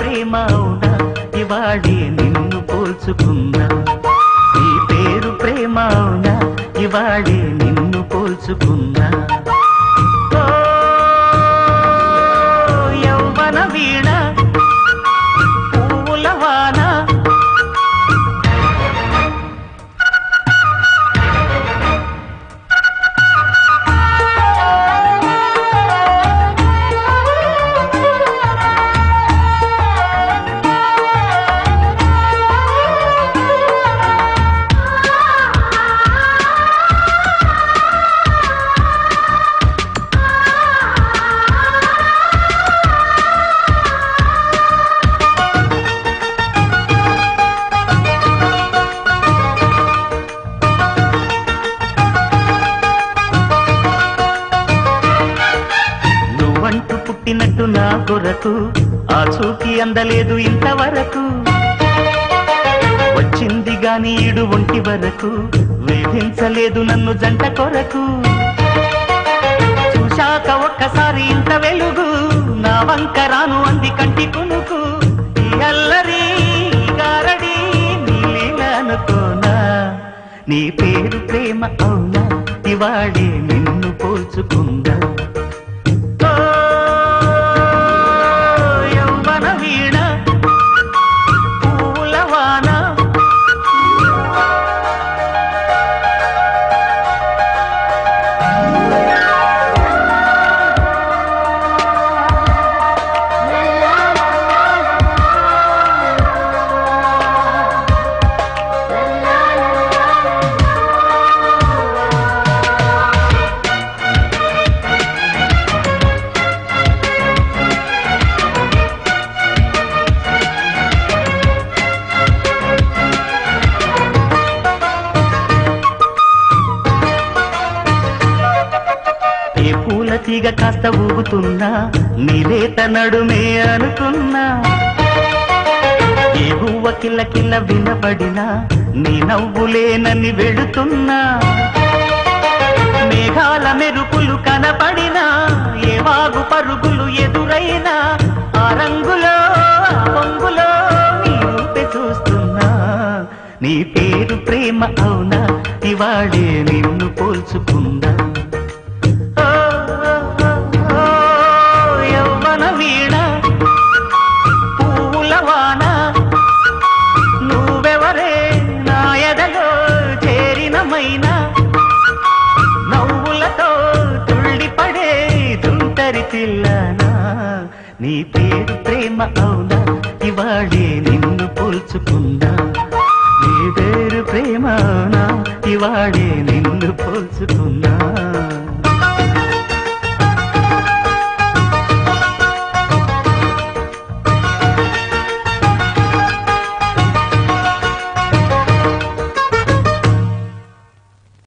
ప్రేమ అవునా ఇవాళే నిన్ను పోల్చుకుందా నీ పేరు ప్రేమ అవునా ఇవాళే నిన్ను పోల్చుకుందా ఓ, యౌవన వీణ పువ్వుల వాన నువ్వంటూ పుట్టినట్టు నా కొరకు ఆ చూకి అందలేదు ఇంతవరకు వచ్చింది గాని ఈడు ఒంటి వరకు వేధించలేదు నన్ను జంట కొరకు చూశాక ఒక్కసారి ఇంత వెలుగు నా వంక రాను అంది కంటి కునుకు ఈ అల్లరి ఈ గారడి నీ లీల అనుకోనా నీ పేరు ప్రేమ అవునా ఇవాళే నిన్ను పోల్చుకుందా ఓ, యౌవన వీణ పూల వాన ఏ పూల తీగ కాస్త ఊగుతున్నా నీలేత నడుమే అనుకున్నా ఏ గువ్వ కిల్ల కిల్ల వినబడినా నీ నవ్వులేనని వెళుతున్నా మేఘాల మెరుపులు కనపడినా ఏ వాగు పరుగులు ఎదురైనా ఆ రంగులో ఆ పొంగులో నీ రూపే చూస్తున్నా నీ పేరు ప్రేమ అవునా ఇవాళే నిన్ను పోల్చుకుందా ఓ, ఓ, ఓ, యవ్వన వీణ పూల వాన నువ్వెవరే నా ఎదలో చేరినమైనా నవ్వులతో తుళ్ళిపడే తుంటరి తిల్లనా నీ పేరు ప్రేమ అవునా ఇవాళే నిన్ను పోల్చుకుందా నీ పేరు ప్రేమ అవునా ఇవాళే నిన్ను